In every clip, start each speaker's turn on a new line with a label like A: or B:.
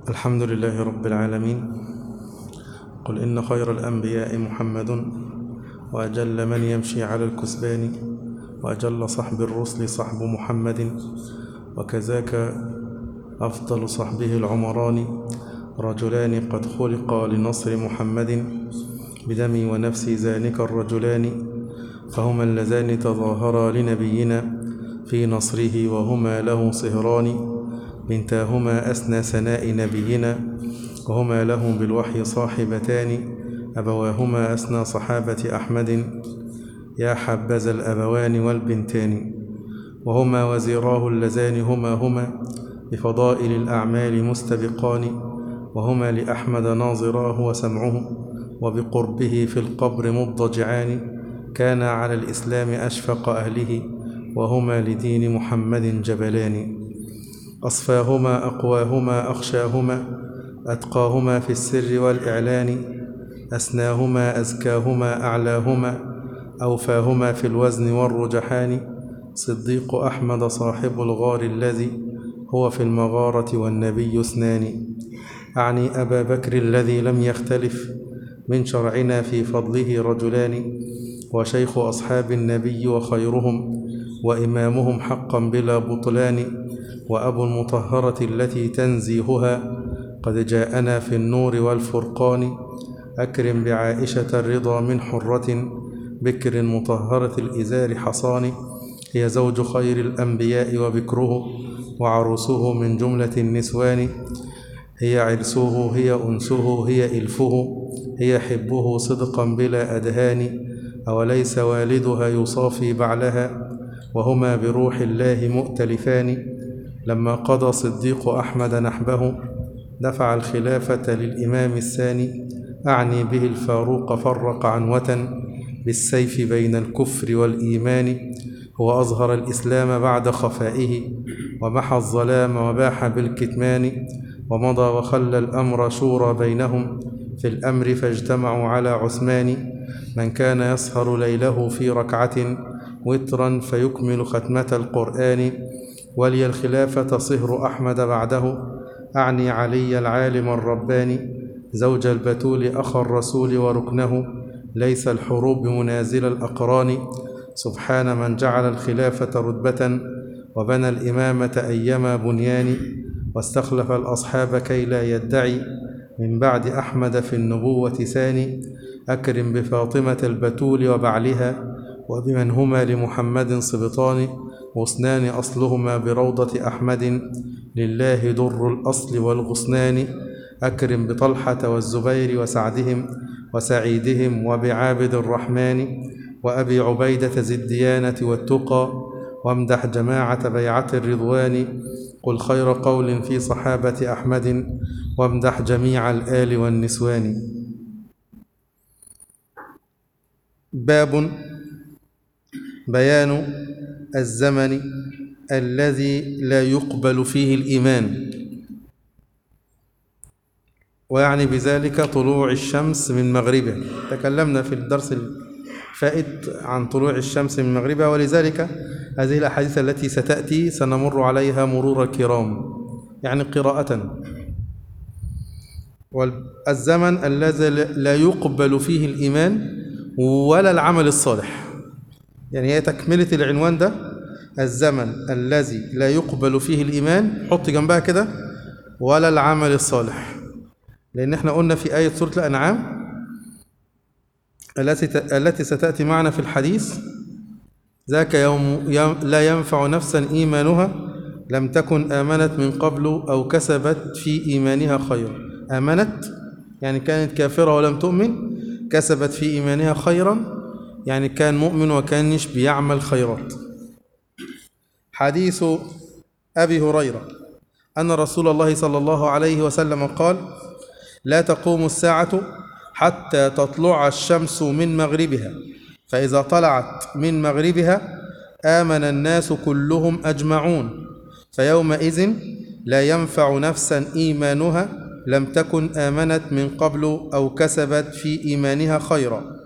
A: الحمد لله رب العالمين قل إن خير الأنبياء محمد وأجل من يمشي على الكسبان وأجل صحب الرسل صحب محمد وكذاك أفضل صحبه العمران رجلان قد خلقا لنصر محمد بدمي ونفسي ذلك الرجلان فهما اللذان تظاهرا لنبينا في نصره وهما له صهران بنتاهما أسنى سناء نبينا وهما له بالوحي صاحبتان أبواهما أسنى صحابة أحمد يا حبذا الأبوان والبنتان وهما وزيراه اللذان هما هما بفضائل الأعمال مستبقان وهما لأحمد ناظراه وسمعه وبقربه في القبر مضجعان كانا على الإسلام أشفق أهله وهما لدين محمد جبلان أصفاهما أقواهما أخشاهما أتقاهما في السر والإعلان أسناهما أزكاهما أعلاهما أوفاهما في الوزن والرجحان صديق أحمد صاحب الغار الذي هو في المغارة والنبي اثنان أعني أبا بكر الذي لم يختلف من شرعنا في فضله رجلان وشيخ أصحاب النبي وخيرهم وإمامهم حقا بلا بطلان وأبو المطهرة التي تنزيهها قد جاءنا في النور والفرقان أكرم بعائشة الرضا من حرة بكر مطهرة الإزار حصان هي زوج خير الأنبياء وبكره وعروسه من جملة النسوان هي عرسه هي أنسه هي إلفه هي حبه صدقا بلا أدهان أوليس والدها يصافي بعلها وهما بروح الله مؤتلفان لما قضى صديق أحمد نحبه دفع الخلافة للإمام الثاني أعني به الفاروق فرق عنوة بالسيف بين الكفر والإيمان هو أظهر الإسلام بعد خفائه ومحى الظلام وباح بالكتمان ومضى وخلى الأمر شورى بينهم في الأمر فاجتمعوا على عثمان من كان يسهر ليله في ركعة وترا فيكمل ختمة القرآن ولي الخلافة صهر أحمد بعده أعني علي العالم الرباني زوج البتول أخا الرسول وركنه ليس الحروب منازل الأقران سبحان من جعل الخلافة رتبة وبنى الإمامة أيما بنيان واستخلف الأصحاب كي لا يدعي من بعد أحمد في النبوة ثاني أكرم بفاطمة البتول وبعلها وبمن هما لمحمد صبطان غصنان أصلهما بروضة أحمد لله در الأصل والغصنان أكرم بطلحة والزبير وسعدهم وسعيدهم وبعابد الرحمن وأبي عبيدة ذي الديانة والتقى وامدح جماعة بيعة الرضوان قل خير قول في صحابة أحمد وامدح جميع الآل والنسوان باب بيان الزمن الذي لا يقبل فيه الإيمان ويعني بذلك طلوع الشمس من مغربها تكلمنا في الدرس الفائت عن طلوع الشمس من مغربها ولذلك هذه الأحاديث التي ستأتي سنمر عليها مرور الكرام يعني قراءة والزمن الذي لا يقبل فيه الإيمان ولا العمل الصالح يعني هي تكملة العنوان ده الزمن الذي لا يقبل فيه الإيمان حط جنبها كده ولا العمل الصالح لأن احنا قلنا في آية سورة الأنعام التي التي ستأتي معنا في الحديث ذاك يوم, يوم لا ينفع نفسا إيمانها لم تكن آمنت من قبل أو كسبت في إيمانها خيرا آمنت يعني كانت كافرة ولم تؤمن كسبت في إيمانها خيرا يعني كان مؤمن وكانش بيعمل خيرات حديث أبي هريرة أن رسول الله صلى الله عليه وسلم قال لا تقوم الساعة حتى تطلع الشمس من مغربها فإذا طلعت من مغربها آمن الناس كلهم أجمعون فيومئذ لا ينفع نفسا إيمانها لم تكن آمنت من قبل أو كسبت في إيمانها خيرا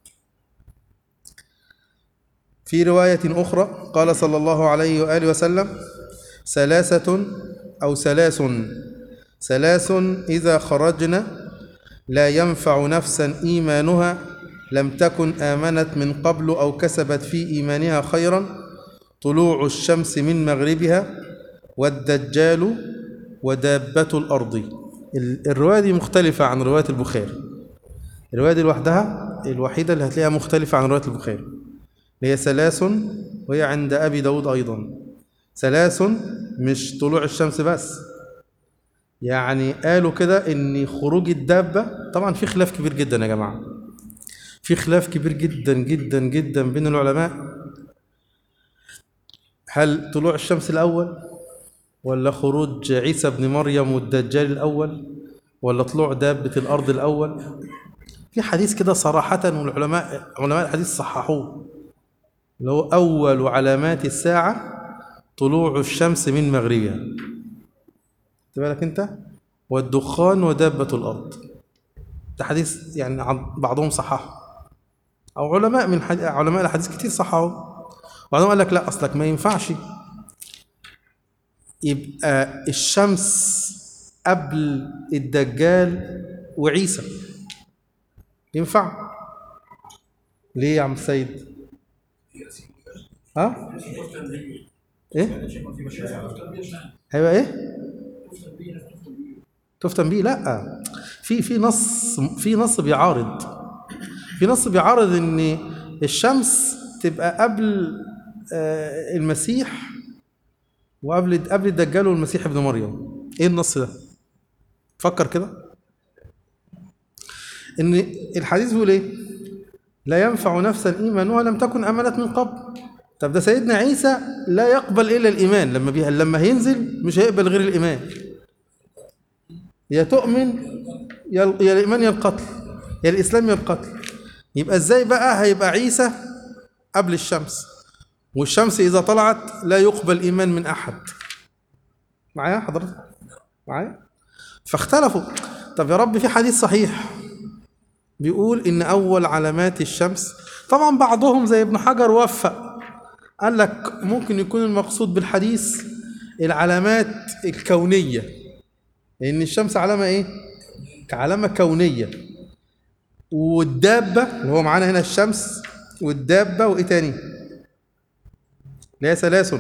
A: في رواية أخرى قال صلى الله عليه وآله وسلم ثلاثة أو ثلاث ثلاث إذا خرجنا لا ينفع نفسا إيمانها لم تكن آمنت من قبل أو كسبت في إيمانها خيرا طلوع الشمس من مغربها والدجال ودابة الأرض ال- الرواية دي مختلفة عن رواية البخاري الرواية دي لوحدها الوحيدة اللي هتلاقيها مختلفة عن رواية البخاري هي ثلاث وهي عند أبي داود أيضا ثلاث مش طلوع الشمس بس يعني قالوا كده ان خروج الدابة طبعا في خلاف كبير جدا يا جماعة في خلاف كبير جدا جدا جدا بين العلماء هل طلوع الشمس الأول ولا خروج عيسى بن مريم والدجال الأول ولا طلوع دابة الأرض الأول في حديث كده صراحة والعلماء علماء الحديث صححوه اللي هو أول علامات الساعة طلوع الشمس من مغربها خد بالك أنت والدخان ودابة الأرض ده حديث يعني عن- بعضهم صححه أو علماء من حد... علماء الحديث كتير صححوا وبعضهم قال لك لا أصلك ما ينفعش يبقى الشمس قبل الدجال وعيسى ينفع ليه يا عم سيد ها ايه هيبقى ايه تفتن بيه لا في في نص في نص بيعارض في نص بيعارض ان الشمس تبقى قبل آه، المسيح وقبل قبل الدجال والمسيح ابن مريم ايه النص ده فكر كده ان الحديث بيقول ايه لا ينفع نفسا ايمانها لم تكن امنت من قبل طب ده سيدنا عيسى لا يقبل الا الايمان لما بي... لما هينزل مش هيقبل غير الايمان يا تؤمن يا ال- يا الايمان يا القتل يا الاسلام يا القتل يبقى ازاي بقى هيبقى عيسى قبل الشمس والشمس اذا طلعت لا يقبل ايمان من احد معايا حضرتك معايا فاختلفوا طب يا رب في حديث صحيح بيقول ان اول علامات الشمس طبعا بعضهم زي ابن حجر وفق قال لك ممكن يكون المقصود بالحديث العلامات الكونيه لان الشمس علامه ايه كعلامه كونيه والدابه اللي هو معانا هنا الشمس والدابه وايه تاني اللي هي سلاسل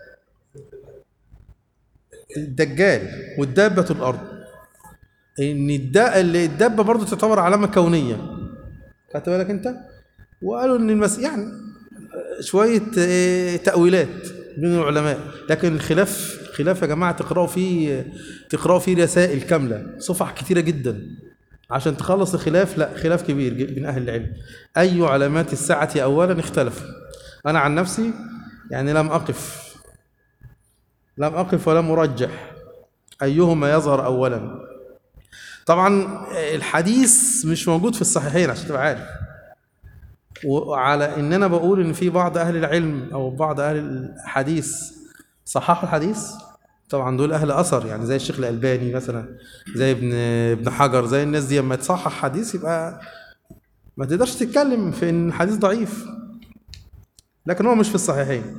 A: الدجال والدابه الارض ان الدا... اللي الدابه برضو تعتبر علامه كونيه خدت بالك انت وقالوا ان المس يعني شويه آه، تاويلات بين العلماء لكن الخلاف خلاف يا جماعه تقراوا فيه تقراوا فيه رسائل كامله صفح كتيره جدا عشان تخلص الخلاف لا خلاف كبير ج- بين اهل العلم اي علامات الساعه اولا اختلف انا عن نفسي يعني لم اقف لم اقف ولم ارجح ايهما يظهر اولا طبعا الحديث مش موجود في الصحيحين عشان تبقى عارف وعلى ان انا بقول ان في بعض اهل العلم او بعض اهل الحديث صححوا الحديث طبعا دول اهل اثر يعني زي الشيخ الالباني مثلا زي ابن ابن حجر زي الناس دي لما تصحح حديث يبقى ما تقدرش تتكلم في ان الحديث ضعيف لكن هو مش في الصحيحين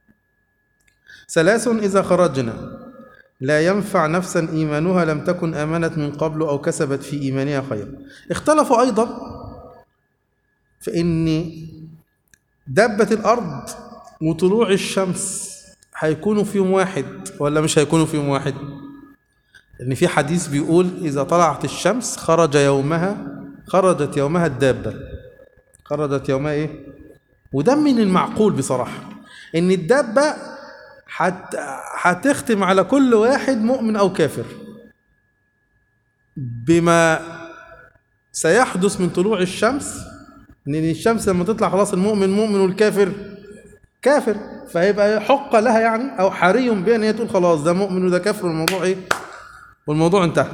A: ثلاث اذا خرجنا لا ينفع نفسا ايمانها لم تكن امنت من قبل او كسبت في ايمانها خيرا اختلفوا ايضا في ان دبة الارض وطلوع الشمس هيكونوا في يوم واحد ولا مش هيكونوا في يوم واحد ان في حديث بيقول اذا طلعت الشمس خرج يومها خرجت يومها الدابة خرجت يومها ايه وده من المعقول بصراحة ان الدابة هت... هتختم على كل واحد مؤمن او كافر بما سيحدث من طلوع الشمس ان الشمس لما تطلع خلاص المؤمن مؤمن والكافر كافر فهيبقى حق لها يعني او حري بها ان هي تقول خلاص ده مؤمن وده كافر والموضوع ايه والموضوع انتهى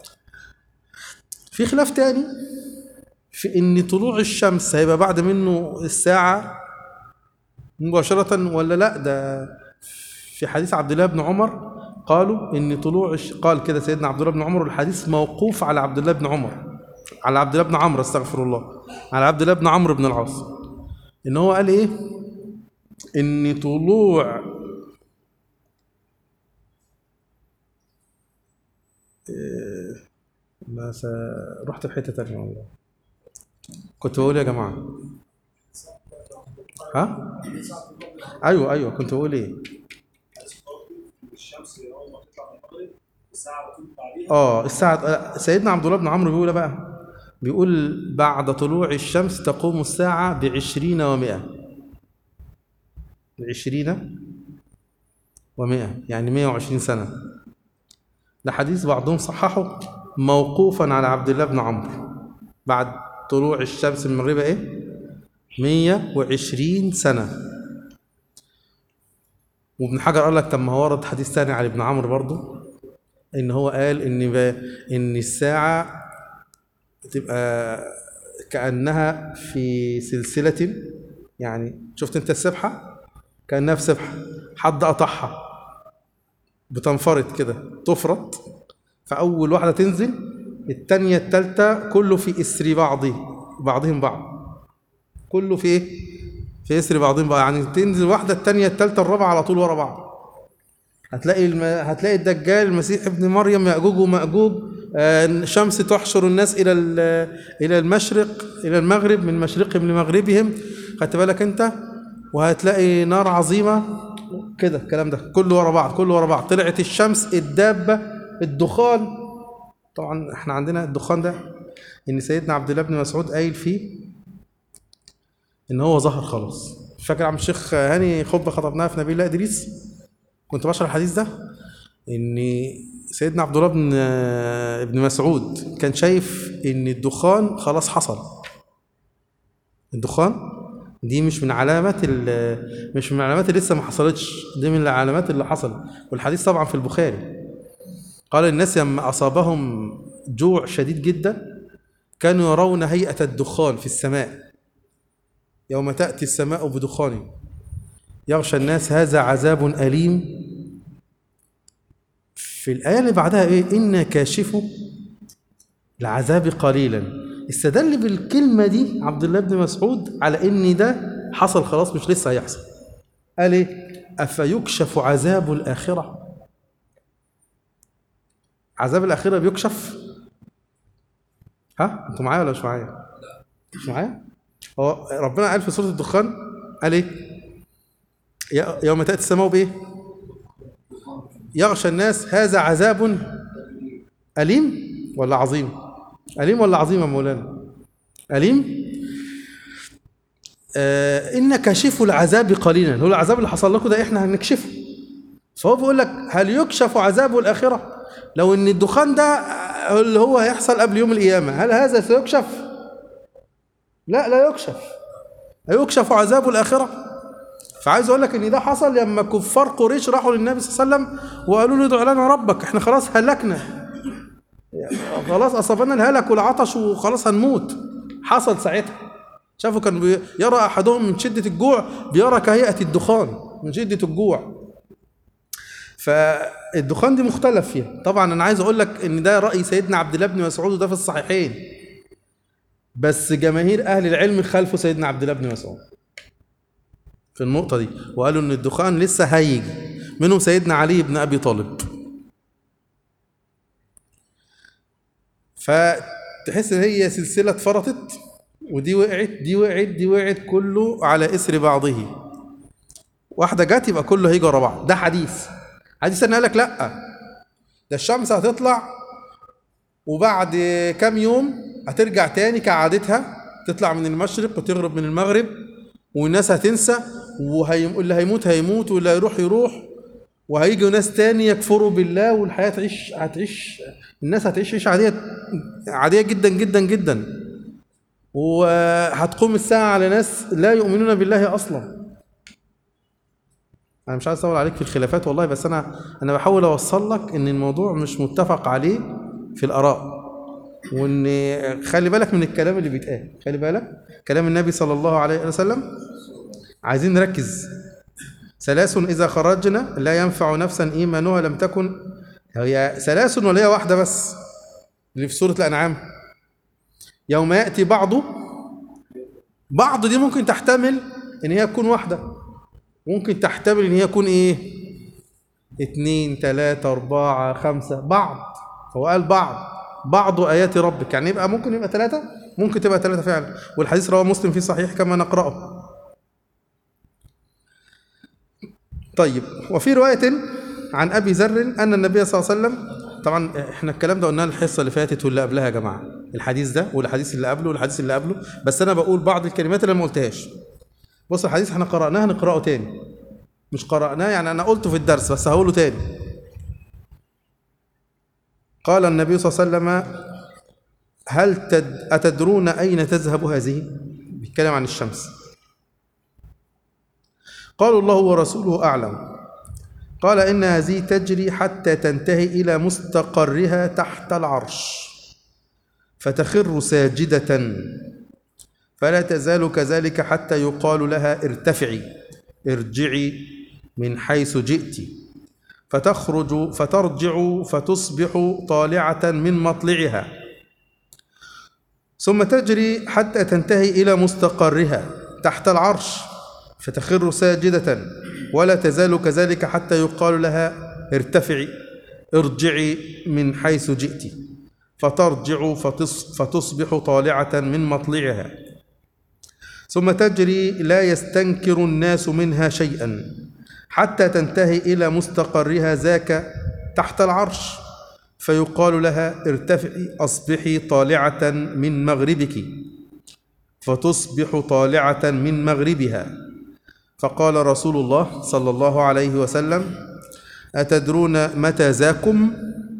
A: في خلاف تاني في ان طلوع الشمس هيبقى بعد منه الساعة مباشرة ولا لا ده في حديث عبد الله بن عمر قالوا ان طلوع الش... قال كده سيدنا عبد الله بن عمر والحديث موقوف على عبد الله بن عمر على عبد الله بن عمرو استغفر الله على عبد الله بن عمرو بن العاص ان هو قال ايه ان طلوع إيه، ما س... رحت في حتة تانية والله كنت بقول إيه يا جماعة ها ايوه ايوه كنت بقول ايه
B: الشمس اول ما تطلع من المغرب الساعه بتكون بعديها
A: اه الساعة آه، سيدنا عبد الله بن عمرو بيقول إيه بقى بيقول بعد طلوع الشمس تقوم الساعة بعشرين ومائة بعشرين ومائة يعني مائة وعشرين سنة ده حديث بعضهم صححه موقوفا على عبد الله بن عمرو بعد طلوع الشمس من المغرب ايه مية وعشرين سنة وابن حجر قال لك طب ما هو ورد حديث ثاني على ابن عمرو برضه ان هو قال ان ب... ان الساعه تبقى كانها في سلسله يعني شفت انت السبحه كانها في سبحه حد قطعها بتنفرط كده تفرط فاول واحده تنزل الثانيه الثالثه كله في اسر بعضه بعضهم بعض كله في ايه في اسر بعضهم بعض يعني تنزل واحده الثانيه الثالثه الرابعه على طول ورا بعض هتلاقي الم... هتلاقي الدجال المسيح ابن مريم ياجوج وماجوج آه، الشمس تحشر الناس الى ال- الى المشرق الى المغرب من مشرقهم لمغربهم خدت بالك انت وهتلاقي نار عظيمه كده الكلام ده كله ورا بعض كله ورا بعض طلعت الشمس الدابه الدخان طبعا احنا عندنا الدخان ده ان سيدنا عبد الله بن مسعود قايل فيه ان هو ظهر خلاص فاكر عم الشيخ هاني خطبه خطبناها في نبي الله ادريس كنت بشرح الحديث ده ان سيدنا عبد الله بن ابن مسعود كان شايف ان الدخان خلاص حصل الدخان دي مش من علامات ال- مش من العلامات اللي لسه ما حصلتش دي من العلامات اللي حصلت والحديث طبعا في البخاري قال الناس لما اصابهم جوع شديد جدا كانوا يرون هيئه الدخان في السماء يوم تاتي السماء بدخان يغشى الناس هذا عذاب أليم في الآية اللي بعدها إيه إن كاشف العذاب قليلا استدل بالكلمة دي عبد الله بن مسعود على إن ده حصل خلاص مش لسه هيحصل قال إيه أفيكشف عذاب الآخرة عذاب الآخرة بيكشف ها انتوا معايا ولا مش معايا مش معايا هو ربنا قال في سورة الدخان قال إيه ي- يوم تأتي السماء بإيه؟ يغشى الناس هذا عذاب أليم ولا عظيم؟ أليم ولا عظيم يا مولانا؟ أليم؟ آه إن كاشف العذاب قليلا هو العذاب اللي حصل لكم ده إحنا هنكشفه فهو بيقول لك هل يكشف عذاب الآخرة؟ لو إن الدخان ده آه، اللي هو هيحصل قبل يوم القيامة هل هذا سيكشف؟ لا لا يكشف هيكشف عذاب الآخرة فعايز اقول لك ان ده حصل لما كفار قريش راحوا للنبي صلى الله عليه وسلم وقالوا له ادع لنا ربك احنا خلاص هلكنا خلاص اصابنا الهلك والعطش وخلاص هنموت حصل ساعتها شافوا كان بي- يرى احدهم من شده الجوع بيرى كهيئه الدخان من شده الجوع فالدخان دي مختلف فيها طبعا انا عايز اقول لك ان ده راي سيدنا عبد الله بن مسعود وده في الصحيحين بس جماهير اهل العلم خلفوا سيدنا عبد الله بن مسعود في النقطة دي وقالوا إن الدخان لسه هيجي منهم سيدنا علي بن أبي طالب فتحس إن هي سلسلة اتفرطت ودي وقعت دي وقعت دي وقعت كله على إثر بعضه واحدة جت يبقى كله هيجي ورا بعض ده حديث حديث أنا قال لك لأ ده الشمس هتطلع وبعد كام يوم هترجع تاني كعادتها تطلع من المشرق وتغرب من المغرب والناس هتنسى واللي هيموت هيموت واللي هيروح يروح وهيجوا ناس تاني يكفروا بالله والحياة تعيش هتعيش الناس هتعيش عيش عادية عادية جدا جدا جدا وهتقوم الساعة على ناس لا يؤمنون بالله أصلا أنا مش عايز أطول عليك في الخلافات والله بس أنا أنا بحاول أوصل لك إن الموضوع مش متفق عليه في الآراء وإن خلي بالك من الكلام اللي بيتقال خلي بالك كلام النبي صلى الله عليه وسلم عايزين نركز ثلاث إذا خرجنا لا ينفع نفسا إيمانها لم تكن هي ثلاث ولا هي واحدة بس اللي في سورة الأنعام يوم يأتي بعض بعض دي ممكن تحتمل إن هي تكون واحدة ممكن تحتمل إن هي تكون إيه اتنين تلاتة أربعة خمسة بعض فهو قال بعض بعض آيات ربك يعني يبقى ممكن يبقى ثلاثة ممكن تبقى ثلاثة فعلا والحديث رواه مسلم في صحيح كما نقرأه طيب وفي رواية عن أبي ذر أن النبي صلى الله عليه وسلم طبعا احنا الكلام ده قلناه الحصة اللي فاتت واللي قبلها يا جماعة الحديث ده والحديث اللي قبله والحديث اللي قبله بس أنا بقول بعض الكلمات اللي أنا ما قلتهاش بص الحديث احنا قرأناه نقرأه تاني مش قرأناه يعني أنا قلته في الدرس بس هقوله تاني قال النبي صلى الله عليه وسلم هل تد... أتدرون أين تذهب هذه؟ بيتكلم عن الشمس قالوا الله ورسوله أعلم قال إن هذه تجري حتى تنتهي إلى مستقرها تحت العرش فتخر ساجدة فلا تزال كذلك حتى يقال لها ارتفعي ارجعي من حيث جئت فتخرج فترجع فتصبح طالعة من مطلعها ثم تجري حتى تنتهي إلى مستقرها تحت العرش فتخر ساجدة ولا تزال كذلك حتى يقال لها ارتفعي ارجعي من حيث جئت فترجع فتص فتصبح طالعة من مطلعها ثم تجري لا يستنكر الناس منها شيئا حتى تنتهي إلى مستقرها ذاك تحت العرش فيقال لها ارتفعي أصبحي طالعة من مغربك فتصبح طالعة من مغربها فقال رسول الله صلى الله عليه وسلم أتدرون متى ذاكم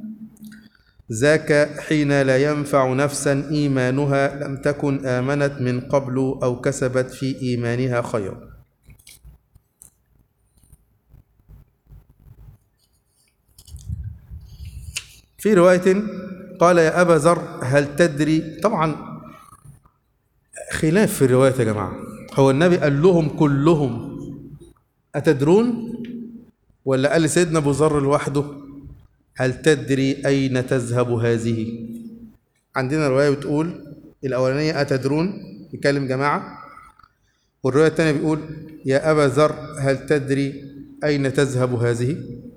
A: ذاك حين لا ينفع نفسا إيمانها لم تكن آمنت من قبل أو كسبت في إيمانها خيرا في رواية قال يا أبا ذر هل تدري طبعا خلاف في الرواية يا جماعة هو النبي قال لهم كلهم أتدرون ولا قال لسيدنا أبو ذر لوحده هل تدري أين تذهب هذه عندنا رواية بتقول الأولانية أتدرون يكلم جماعة والرواية الثانية بيقول يا أبا ذر هل تدري أين تذهب هذه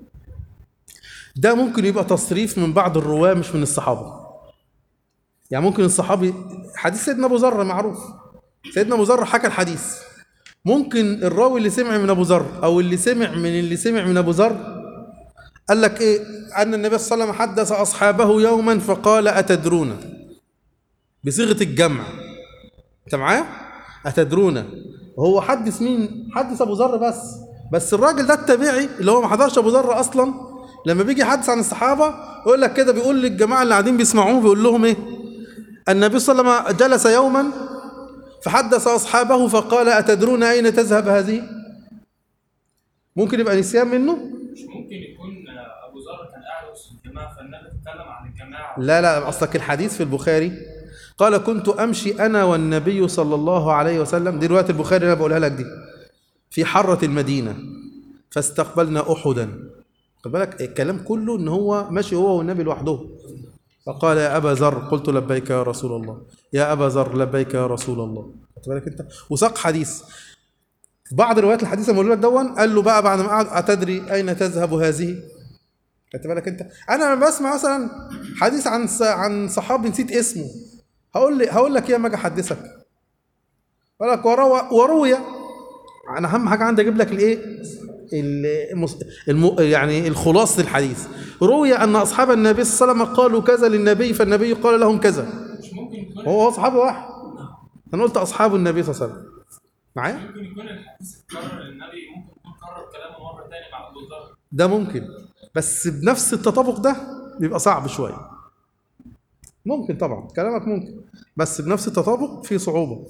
A: ده ممكن يبقى تصريف من بعض الرواة مش من الصحابة يعني ممكن الصحابي حديث سيدنا أبو ذر معروف سيدنا أبو ذر حكى الحديث ممكن الراوي اللي سمع من أبو ذر أو اللي سمع من اللي سمع من أبو ذر قال لك إيه أن النبي صلى الله عليه وسلم حدث أصحابه يوما فقال أتدرون بصيغة الجمع أنت معايا؟ أتدرون هو حدث مين؟ حدث أبو ذر بس بس الراجل ده التابعي اللي هو ما حضرش أبو ذر أصلا لما بيجي يحدث عن الصحابة يقول لك كده بيقول للجماعة اللي قاعدين بيسمعوه بيقول لهم إيه؟ النبي صلى الله عليه وسلم جلس يوما فحدث أصحابه فقال أتدرون أين تذهب هذه؟ ممكن يبقى نسيان منه؟
B: مش ممكن يكون ابو ذر كان قاعد وسط الجماعه فالنبي اتكلم عن الجماعه
A: لا لا أصلك الحديث في البخاري قال كنت أمشي أنا والنبي صلى الله عليه وسلم دي رواية البخاري اللي أنا بقولها لك دي في حرة المدينة فاستقبلنا أحدا خد بالك الكلام كله إن هو ماشي هو والنبي لوحده فقال يا أبا ذر قلت لبيك يا رسول الله يا أبا ذر لبيك يا رسول الله خد بالك أنت وساق حديث في بعض روايات الحديث لما له لك دون قال له بقى بعد ما قعد أتدري أين تذهب هذه خدت بالك انت انا لما بسمع مثلا حديث عن ص- عن صحابي نسيت اسمه هقول لي هقول لك ايه اما اجي احدثك اقول لك وروى وروي انا اهم حاجه عندي اجيب لك الايه المس... الم... يعني الخلاصه الحديث روي ان اصحاب النبي صلى الله عليه وسلم قالوا كذا للنبي فالنبي قال لهم كذا
B: مش ممكن يكون
A: هو هو صحابي واحد انا قلت اصحاب النبي صلى الله عليه وسلم معايا
B: ممكن يكون الحديث اتكرر للنبي ممكن يكون كرر كلامه مره ثانيه مع ابو ذر
A: ده ممكن بس بنفس التطابق ده بيبقى صعب شويه ممكن طبعا كلامك ممكن بس بنفس التطابق في صعوبه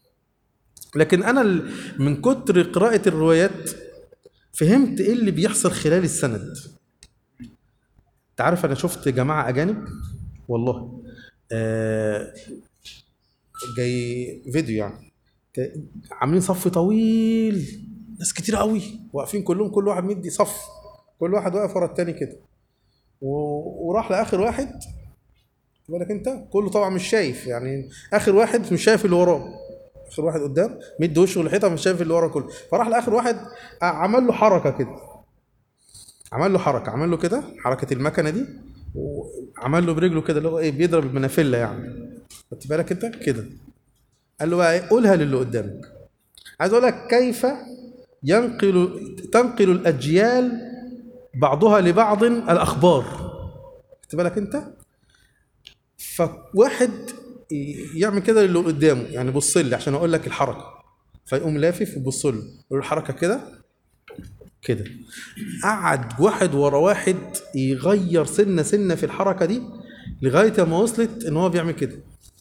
A: لكن انا ال- من كتر قراءه الروايات فهمت ايه اللي بيحصل خلال السند انت عارف انا شفت جماعه اجانب والله آه جاي فيديو يعني ك- عاملين صف طويل ناس كتير قوي واقفين كلهم كل واحد مدي صف كل واحد واقف ورا التاني كده و- وراح لاخر واحد خد بالك انت كله طبعا مش شايف يعني اخر واحد مش شايف اللي وراه اخر واحد قدام مد وشه للحيطه مش شايف اللي وراه كله فراح لاخر واحد ع- عمل له حركه كده عمل له حركه عمل له كده حركه المكنه دي وعمل له برجله كده اللي هو ايه بيضرب المنافله يعني خدت بالك انت كده قال له بقى ايه قولها للي قدامك عايز اقول لك كيف ينقل تنقل الاجيال بعضها لبعض الاخبار خدت بالك انت فواحد يعمل كده للي قدامه يعني بص لي عشان اقول لك الحركه فيقوم lافف ويبص له يقول له الحركه كده كده قعد واحد ورا واحد يغير سنه سنه في الحركه دي لغايه ما وصلت ان هو بيعمل كده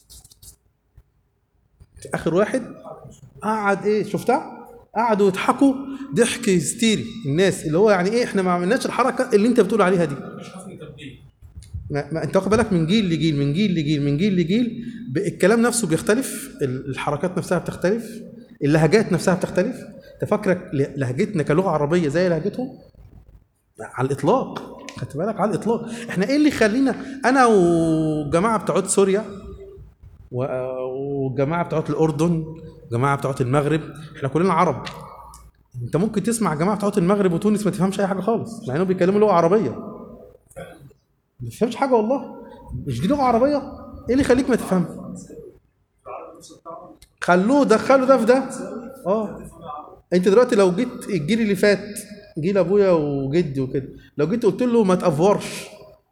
A: اخر واحد قعد ايه شفتها قعدوا يضحكوا ضحك هستيري الناس اللي هو يعني ايه احنا ما عملناش الحركه اللي انت بتقول عليها دي
B: مش حسن تبديل
A: ما, ما انت واخد بالك من جيل لجيل من جيل لجيل من جيل لجيل ب- الكلام نفسه بيختلف ال- الحركات نفسها بتختلف اللهجات نفسها بتختلف انت فاكرك ل- لهجتنا كلغه عربيه زي لهجتهم على الاطلاق خدت بالك على الاطلاق احنا ايه اللي يخلينا انا والجماعه بتوع سوريا و- والجماعه بتوع الاردن والجماعه بتوع المغرب احنا كلنا عرب انت ممكن تسمع جماعه بتوع المغرب وتونس ما تفهمش اي حاجه خالص مع انهم بيتكلموا لغه عربيه ما تفهمش حاجه والله مش دي لغه عربيه ايه اللي يخليك ما تفهم خلوه دخلوا ده في ده اه انت دلوقتي لو جيت الجيل اللي فات جيل ابويا وجدي وكده لو جيت قلت له ما تافورش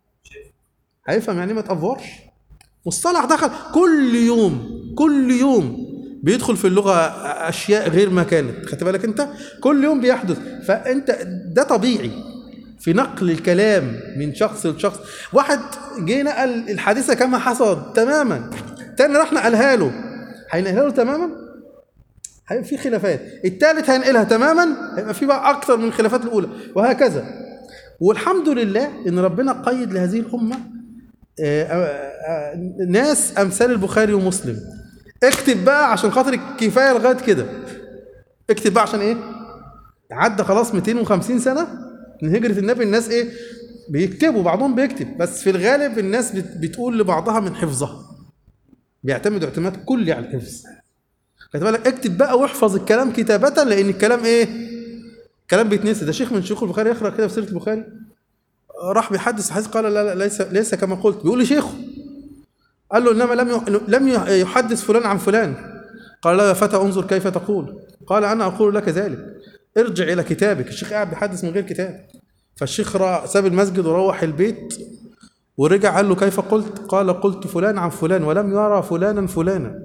A: هيفهم يعني ايه ما تافورش مصطلح دخل كل يوم كل يوم بيدخل في اللغه اشياء غير ما كانت خدت بالك انت كل يوم بيحدث فانت ده طبيعي في نقل الكلام من شخص لشخص واحد جه نقل الحادثه كما حصل تماما تاني راح نقلها له هينقلها له تماما هيبقى في خلافات الثالث هينقلها تماما هيبقى في بقى اكتر من الخلافات الاولى وهكذا والحمد لله ان ربنا قيد لهذه الامه آه، آه، آه، ناس امثال البخاري ومسلم اكتب بقى عشان خاطر الكفايه لغايه كده اكتب بقى عشان ايه عدى خلاص 250 سنه من هجره النبي الناس ايه بيكتبوا بعضهم بيكتب بس في الغالب الناس بت- بتقول لبعضها من حفظها بيعتمدوا اعتماد كلي على الحفظ خد بالك اكتب بقى واحفظ الكلام كتابة لأن الكلام إيه؟ كلام بيتنسي ده شيخ من شيوخ البخاري يقرأ كده في سيرة البخاري راح بيحدث حديث قال لا لا ليس ليس كما قلت بيقول لشيخه قال له انما لم ي- لم ي- يحدث فلان عن فلان قال له يا فتى انظر كيف تقول قال انا اقول لك ذلك ارجع الى كتابك الشيخ قاعد بيحدث من غير كتاب فالشيخ را- ساب المسجد وروح البيت ورجع قال له كيف قلت قال قلت فلان عن فلان ولم يرى فلانا فلانا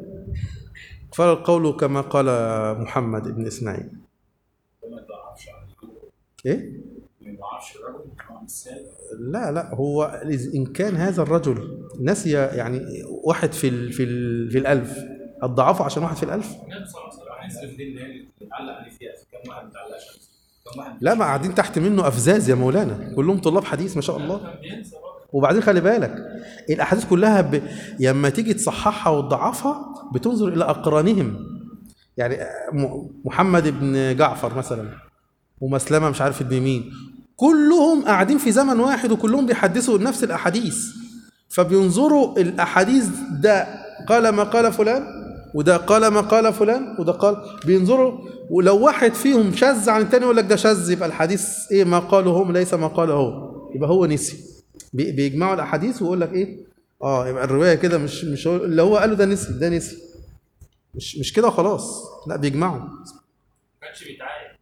A: فالقول كما قال محمد بن اسماعيل
C: ما يضعفش على
A: ايه
C: ما يضعفش الرجل طبعا السائل
A: لا لا هو إذ إن كان هذا الرجل نسي يعني واحد في ال في ال في الألف الضعف عشان واحد في الألف
B: النبي صلى الله عليه وسلم
C: هنصرف دي اللي هي اللي بتتعلق عليه فيها كم واحد متعلق عشان كم واحد
A: لا ما قاعدين تحت منه أفزاز يا مولانا كلهم طلاب حديث ما شاء الله
B: كان بينسى برضه
A: وبعدين خلي بالك الأحاديث كلها ب... لما تيجي تصححها وتضعفها بتنظر إلى أقرانهم يعني م- محمد بن جعفر مثلا ومسلمة مش عارف ابن مين كلهم قاعدين في زمن واحد وكلهم بيحدثوا نفس الأحاديث فبينظروا الأحاديث ده قال ما قال فلان وده قال ما قال فلان وده قال بينظروا ولو واحد فيهم شذ عن التاني يقول لك ده شذ يبقى الحديث ايه ما قاله هم ليس ما قاله هو يبقى هو نسي بي- بيجمعوا الاحاديث ويقول لك ايه اه يبقى الروايه كده مش مش هو اللي هو قاله ده نسي ده نسي مش مش كده خلاص لا بيجمعوا
B: ما كانش بيتعايد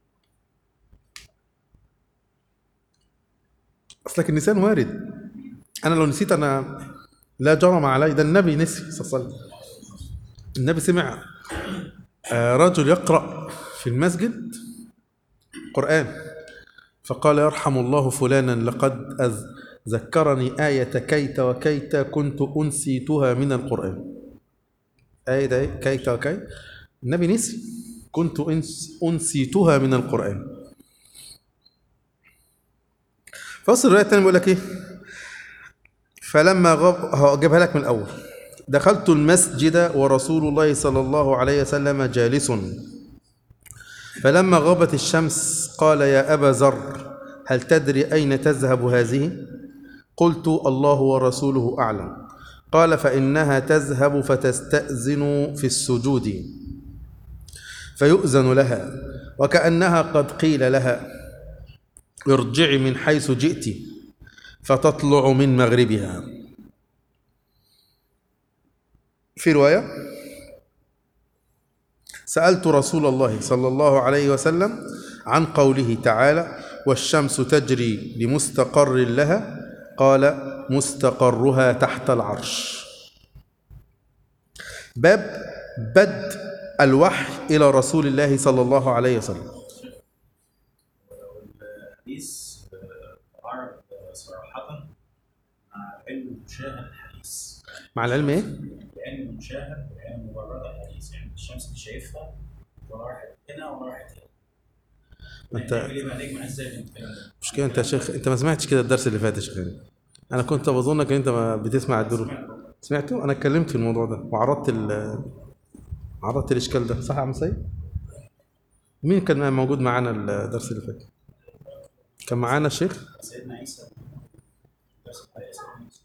A: اصلك النسيان وارد انا لو نسيت انا لا جرم علي ده النبي نسي صلى الله عليه وسلم النبي سمع آه، رجل يقرا في المسجد قران فقال يرحم الله فلانا لقد أز- ذكرني آية كيت وكيت كنت أنسيتها من القرآن آية ده إيه؟ كيت وكيت النبي نسي كنت أنس أنسيتها من القرآن فصل الرواية الثانية بيقول لك إيه فلما غاب هجيبها لك من الأول دخلت المسجد ورسول الله صلى الله عليه وسلم جالس فلما غابت الشمس قال يا أبا ذر هل تدري أين تذهب هذه قلت الله ورسوله أعلم قال فإنها تذهب فتستأذن في السجود فيؤذن لها وكأنها قد قيل لها ارجعي من حيث جئت فتطلع من مغربها في رواية سألت رسول الله صلى الله عليه وسلم عن قوله تعالى والشمس تجري لمستقر لها قال مستقرها تحت العرش باب بدء الوحي إلى رسول الله صلى الله عليه وسلم
C: الحديث آه، عرض آه، صراحة مع علم المشاهد الحديث
A: مع العلم إيه؟
C: العلم المشاهد والعلم مجرد الحديث يعني الشمس اللي شايفها ولا راحت هنا ولا راحت هنا
A: ما أنت
C: نعمل ايه بقى نجمع ازاي بين الكلام ده؟
A: مش كده أنت يا شيخ أنت ما سمعتش كده الدرس اللي فات يا شيخ غني. أنا كنت بظنك إن أنت ما بتسمع الدروس سمعته؟ أنا اتكلمت في الموضوع ده وعرضت ال عرضت الإشكال ده صح يا عم سيد؟ مين كان موجود معانا الدرس اللي فات؟ كان معانا الشيخ؟
C: سيدنا عيسى درس الحديث سيدنا عيسى.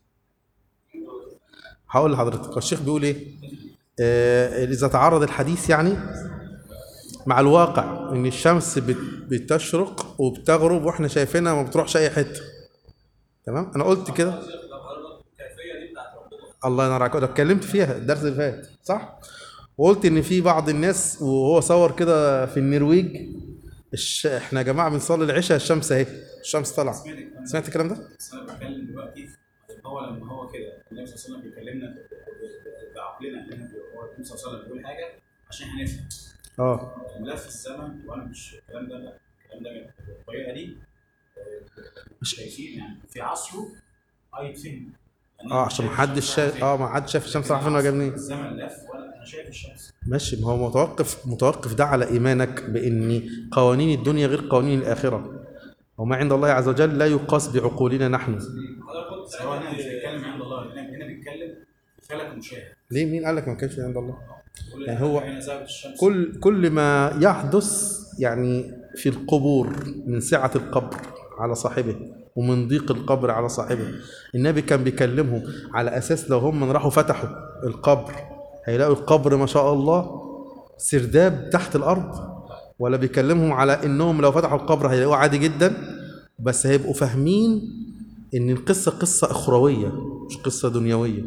A: هقول لحضرتك الشيخ بيقول ايه آه اذا تعارض الحديث يعني مع الواقع ان الشمس بت- بتشرق وبتغرب واحنا شايفينها ما بتروحش اي حته تمام انا قلت كده
B: الكيفيه دي بتاعت ربنا
A: الله ينور عليك أنا اتكلمت فيها الدرس اللي فات صح وقلت ان في بعض الناس وهو صور كده في النرويج الش... احنا يا جماعه بنصلي العشاء الشمس اهي الشمس طالعه
C: سمعت الكلام ده؟
A: سمعت الكلام ده
C: بس انا بتكلم دلوقتي ان هو لما هو كده النبي صلى الله عليه وسلم بيكلمنا ب- ب- ب- بعقلنا ان احنا بي- هو النبي صلى الله عليه وسلم بيقول حاجه عشان هنفهم
A: اه
C: ملف الزمن وانا مش الكلام ده لا الكلام ده بالطريقه دي آه، مش شايفين يعني في عصره هيتفهم يعني
A: اه عشان ما حدش شايف اه ما حدش شاف الشمس رايحه فين ولا جايه منين
C: الزمن لف وانا انا شايف الشمس
A: ماشي ما هو متوقف متوقف ده على ايمانك بان قوانين الدنيا غير قوانين الاخره وما عند الله عز وجل لا يقاس بعقولنا نحن
C: سواء هنا مش بيتكلم عند الله هنا هنا بيتكلم في فلك مشاهد
A: ليه مين قال لك ما كانش عند الله
C: بيقول
A: يعني هو
C: هنا ذهبت الشمس
A: كل كل ما يحدث يعني في القبور من سعة القبر على صاحبه ومن ضيق القبر على صاحبه النبي كان بيكلمهم على أساس لو هم من راحوا فتحوا القبر هيلاقوا القبر ما شاء الله سرداب تحت الأرض ولا بيكلمهم على إنهم لو فتحوا القبر هيلاقوه عادي جدا بس هيبقوا فاهمين إن القصة قصة أخروية مش قصة دنيوية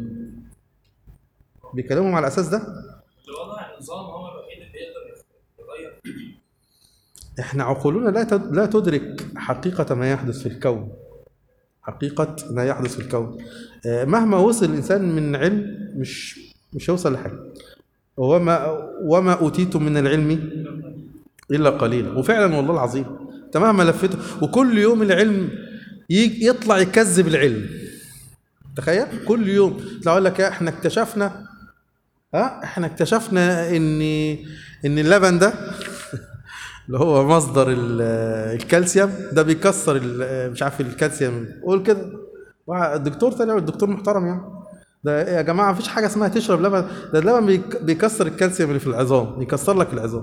A: بيكلمهم على الأساس ده
B: الوضع النظام هو الوحيد اللي يقدر يغير
A: احنا عقولنا لا تد- لا تدرك حقيقة ما يحدث في الكون حقيقة ما يحدث في الكون آه، مهما وصل الإنسان من علم مش مش هيوصل لحاجة وما وما أوتيتم من العلم إلا قليلا وفعلا والله العظيم انت مهما لفته وكل يوم العلم يجي يطلع يكذب العلم تخيل كل يوم يطلع يقول لك احنا اكتشفنا ها احنا اكتشفنا ان ان اللبن ده اللي هو مصدر ال- الكالسيوم ده بيكسر ال- مش عارف الكالسيوم قول كده واحد- الدكتور تاني الدكتور محترم يعني ده إيه يا جماعه مفيش حاجه اسمها تشرب لبن ده اللبن بيك- بيكسر الكالسيوم اللي في العظام بيكسر لك العظام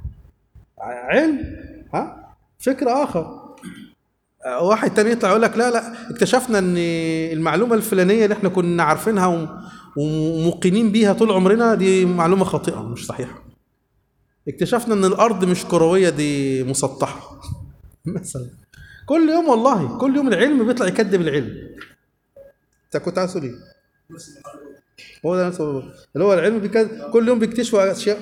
A: ع- علم ها فكر اخر آه، واحد تاني يطلع يقول لك لا لا اكتشفنا ان المعلومه الفلانيه اللي احنا كنا عارفينها وم- وموقنين بيها طول عمرنا دي معلومه خاطئه مش صحيحه اكتشفنا ان الارض مش كرويه دي مسطحه مثلا كل يوم والله كل يوم العلم بيطلع يكذب العلم انت كنت عايز تقول ايه هو ده نفس الموضوع. اللي هو العلم بيكذب كل يوم بيكتشفوا اشياء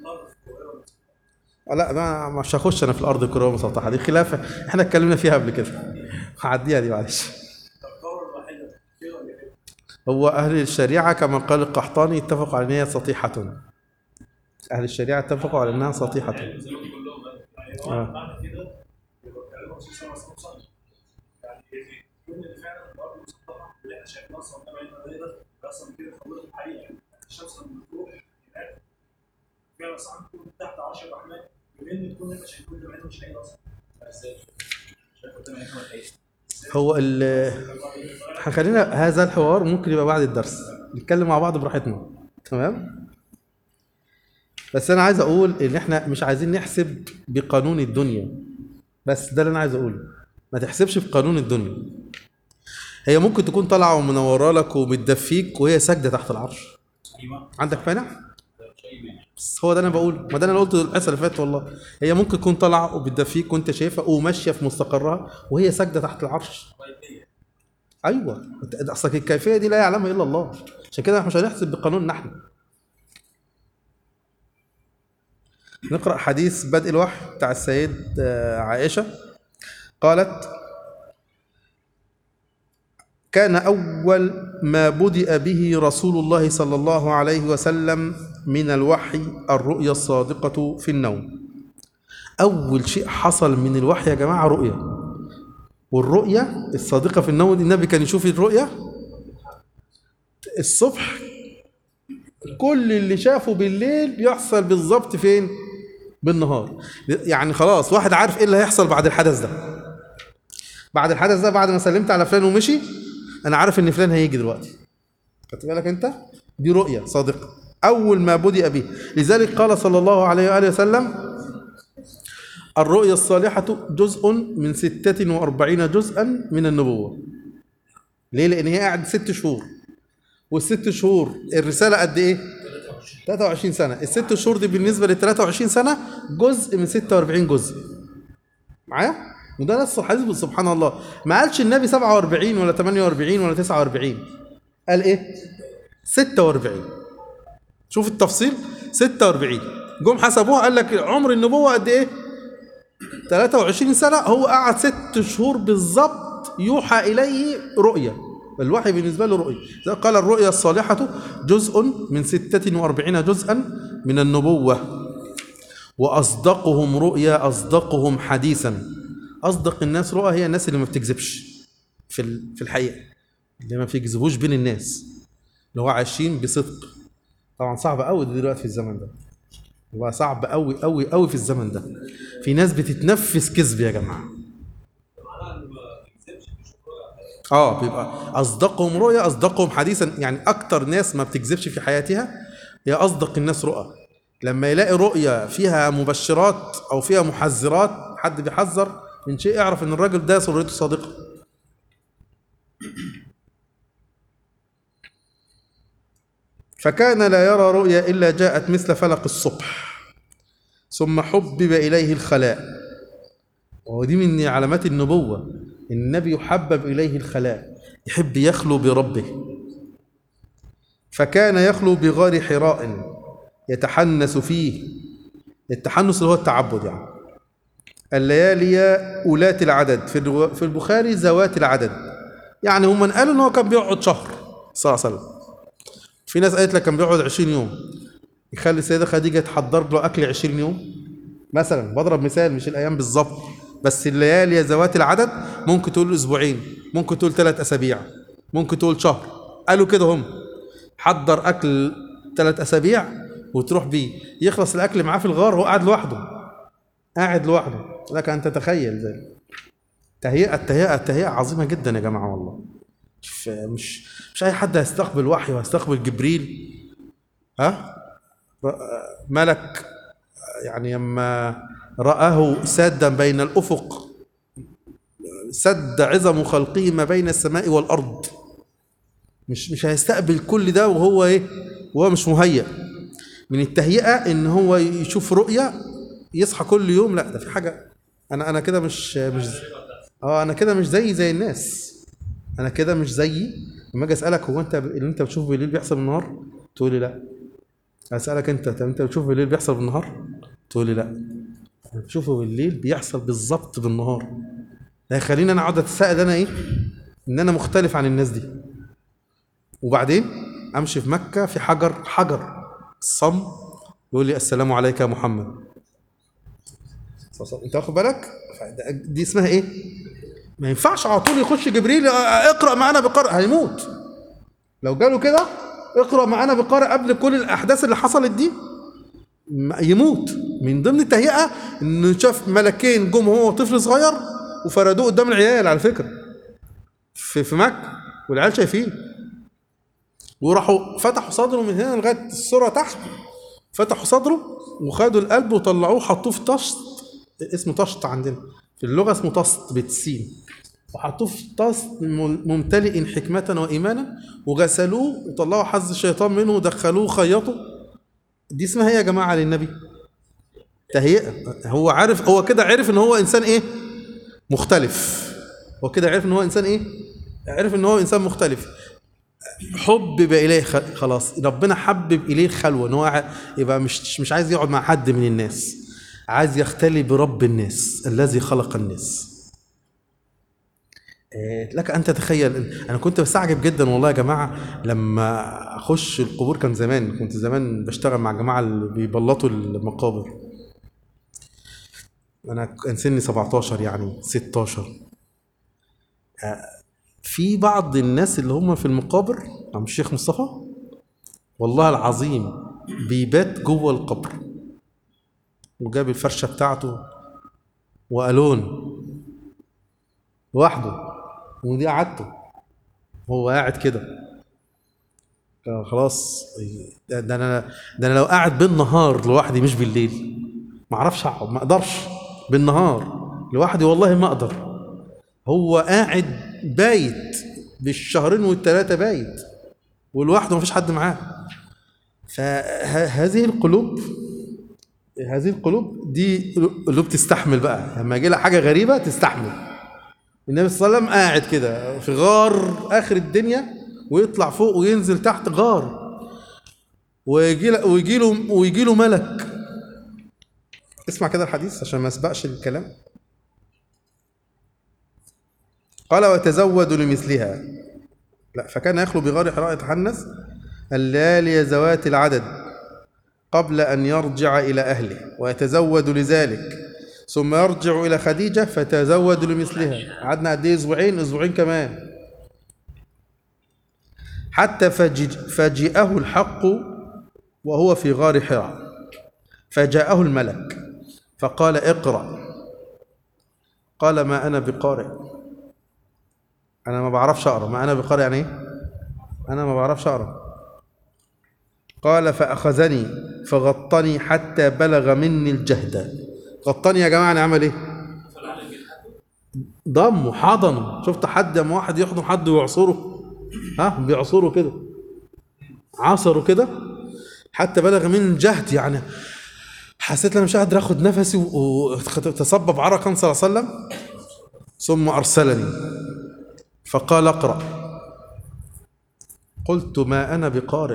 A: لا ما مش هخش انا في الارض الكرويه مسطحه دي خلافه احنا اتكلمنا فيها قبل كده هعديها دي معلش هو اهل الشريعه كما قال القحطاني اتفقوا على ان هي سطيحه اهل الشريعه اتفقوا على انها سطيحه
B: زي ما كلهم
C: يعني هو
A: آه.
C: معنى كده يبقى كلام الرسول صلى الله عليه وسلم يعني يكون ان فعلا الارض مسطحه اللي احنا شايفينها اصلا ده بعيد غير ده اصلا كده خلوه الحقيقه يعني الشمس لما بتروح هناك فعلا صح تكون تحت عرش الرحمن بان تكون انت شايف كل ده مش حقيقه اصلا ازاي؟ شايف قدام عينك هو الحقيقه
A: هو ال خلينا هذا الحوار ممكن يبقى بعد الدرس نتكلم مع بعض براحتنا تمام بس انا عايز اقول ان احنا مش عايزين نحسب بقانون الدنيا بس ده اللي انا عايز اقوله ما تحسبش بقانون الدنيا هي ممكن تكون طالعه ومنوره لك ومتدفيك وهي ساجده تحت العرش
C: ايوه
A: عندك مانع
C: مش اي مانع
A: بس هو ده انا بقول ما ده انا قلته الحصه اللي فاتت والله هي ممكن تكون طالعه وبتدفيك وانت شايفها وماشيه في مستقرها وهي ساجده تحت العرش ايوه أنت- اصلك الكيفيه دي لا يعلمها الا الله عشان كده احنا مش هنحسب بقانون نحن نقرا حديث بدء الوحي بتاع السيد آه، عائشه قالت كان اول ما بدأ به رسول الله صلى الله عليه وسلم من الوحي الرؤيا الصادقه في النوم اول شيء حصل من الوحي يا جماعه رؤيا والرؤيا الصادقه في النوم دي النبي كان يشوف الرؤيا الصبح كل اللي شافه بالليل بيحصل بالظبط فين بالنهار يعني خلاص واحد عارف ايه اللي هيحصل بعد الحدث ده بعد الحدث ده بعد ما سلمت على فلان ومشي انا عارف ان فلان هيجي دلوقتي خدت بالك انت دي رؤيا صادقه اول ما بدأ به لذلك قال صلى الله عليه واله وسلم الرؤيا الصالحة جزء من ستة وأربعين جزءا من النبوة ليه؟ لأن هي قاعد ست شهور والست شهور الرسالة قد إيه؟ 23 سنة الست شهور دي بالنسبة لل 23 سنة جزء من 46 جزء معايا؟ وده نص الحديث سبحان الله ما قالش النبي 47 ولا 48 ولا 49 قال إيه؟ 46 شوف التفصيل 46 جم حسبوها قال لك عمر النبوة قد إيه؟ 23 سنة هو قعد ست شهور بالظبط يوحى إليه رؤيا الوحي بالنسبة له رؤيا إذا قال الرؤيا الصالحة جزء من ستة وأربعين جزءا من النبوة وأصدقهم رؤيا أصدقهم حديثا أصدق الناس رؤى هي الناس اللي ما بتكذبش في ال- في الحقيقة اللي ما بيكذبوش بين الناس اللي هو عايشين بصدق طبعا صعب قوي دلوقتي في الزمن ده هو صعب قوي قوي قوي في الزمن ده في ناس بتتنفس كذب يا جماعه اه بيبقى اصدقهم رؤيا اصدقهم حديثا يعني اكتر ناس ما بتكذبش في حياتها هي اصدق الناس رؤى لما يلاقي رؤيا فيها مبشرات او فيها محذرات حد بيحذر من شيء اعرف ان الراجل ده سريته صادقه فكان لا يرى رؤيا الا جاءت مثل فلق الصبح ثم حبب إليه الخلاء ودي من علامات النبوة النبي يحبب إليه الخلاء يحب يخلو بربه فكان يخلو بغار حراء يتحنس فيه التحنس اللي هو التعبد يعني الليالي أولات العدد في الروا- في البخاري ذوات العدد يعني هم قالوا ان هو كان بيقعد شهر صلى الله عليه وسلم في ناس قالت لك كان بيقعد 20 يوم يخلي السيده خديجه تحضر له اكل 20 يوم مثلا بضرب مثال مش الايام بالظبط بس الليالي ذوات العدد ممكن تقول اسبوعين ممكن تقول ثلاث اسابيع ممكن تقول شهر قالوا كده هم حضر اكل ثلاث اسابيع وتروح بيه يخلص الاكل معاه في الغار هو قاعد لوحده قاعد لوحده لك ان تتخيل ذلك تهيئه تهيئه تهيئه عظيمه جدا يا جماعه والله مش مش مش اي حد هيستقبل وحي وهيستقبل جبريل ها ر- ملك يعني لما رآه سادا بين الأفق سد عظم خلقه ما بين السماء والأرض مش مش هيستقبل كل ده وهو ايه وهو مش مهيأ من التهيئة ان هو يشوف رؤية يصحى كل يوم لا ده في حاجة انا انا كده مش مش اه انا كده مش زي زي الناس انا كده مش زيي لما اجي اسالك هو انت اللي انت بتشوفه بالليل بيحصل بالنهار تقول لي لا اسالك انت طب انت بتشوفه بالليل بيحصل بالنهار تقول لي لا انا بشوفه بالليل بيحصل بالظبط بالنهار ده يخليني انا اقعد اتساءل انا ايه ان انا مختلف عن الناس دي وبعدين امشي في مكه في حجر حجر صم يقول لي السلام عليك يا محمد انت واخد بالك فده- دي اسمها ايه ما ينفعش على طول يخش جبريل اه، اقرا معانا بقارئ هيموت لو جاله كده اقرا معانا بقارئ قبل كل الاحداث اللي حصلت دي ما- يموت من ضمن التهيئه انه شاف ملكين جم هو طفل صغير وفردوه قدام العيال على فكره في في مكه والعيال شايفين وراحوا فتحوا صدره من هنا لغايه الصوره تحت فتحوا صدره وخدوا القلب وطلعوه حطوه في طشت اسمه طشت عندنا في اللغه اسمه طست بالسين وحطوه في طست مم- ممتلئ حكمة وإيمانا وغسلوه وطلعوا حظ الشيطان منه ودخلوه خيطوا دي اسمها ايه يا جماعة للنبي تهيئة هو عارف هو كده عرف ان هو انسان ايه مختلف هو كده عرف ان هو انسان ايه عرف ان هو انسان مختلف حبب اليه خ- خلاص ربنا حبب اليه الخلوه ان هو قاعد- يبقى مش مش عايز يقعد مع حد من الناس عايز يختلي برب الناس الذي خلق الناس إيه، لك ان تتخيل انا كنت بستعجب جدا والله يا جماعه لما اخش القبور كان زمان كنت زمان بشتغل مع الجماعه اللي بيبلطوا المقابر انا كان سني 17 يعني 16 آه، في بعض الناس اللي هم في المقابر عم الشيخ مصطفى والله العظيم بيبات جوه القبر وجاب الفرشه بتاعته والون لوحده ودي قعدته هو قاعد كده آه، خلاص ده ده انا ده انا لو قاعد بالنهار لوحدي مش بالليل ما اعرفش اقعد ما اقدرش بالنهار لوحدي والله ما اقدر هو قاعد بايت بالشهرين والثلاثه بايت ولوحده ما فيش حد معاه فهذه القلوب هذه القلوب دي قلوب تستحمل بقى لما يجي لها حاجه غريبه تستحمل النبي صلى الله عليه وسلم قاعد كده في غار اخر الدنيا ويطلع فوق وينزل تحت غار ويجي له ويجي له ويجي له ملك اسمع كده الحديث عشان ما اسبقش الكلام قال وتزود لمثلها لا فكان يخلو بغار حراء يتحنث الليالي ذوات العدد قبل أن يرجع إلى أهله ويتزود لذلك ثم يرجع إلى خديجة فتزود لمثلها قعدنا قد إيه أسبوعين أسبوعين كمان حتى فجج- فجئه الحق وهو في غار حراء فجاءه الملك فقال اقرأ قال ما أنا بقارئ أنا ما بعرفش أقرأ ما أنا بقارئ يعني إيه؟ أنا ما بعرفش أقرأ قال فأخذني فغطني حتى بلغ مني الجهد غطني يا جماعة يعني عمل إيه؟ ضمه حضنه شفت حد لما واحد يحضن حد ويعصره ها بيعصره كده عصره كده حتى بلغ من الجهد يعني حسيت انا مش قادر اخد نفسي وتصبب عرقا صلى الله عليه وسلم ثم ارسلني فقال اقرا قلت ما انا بقارئ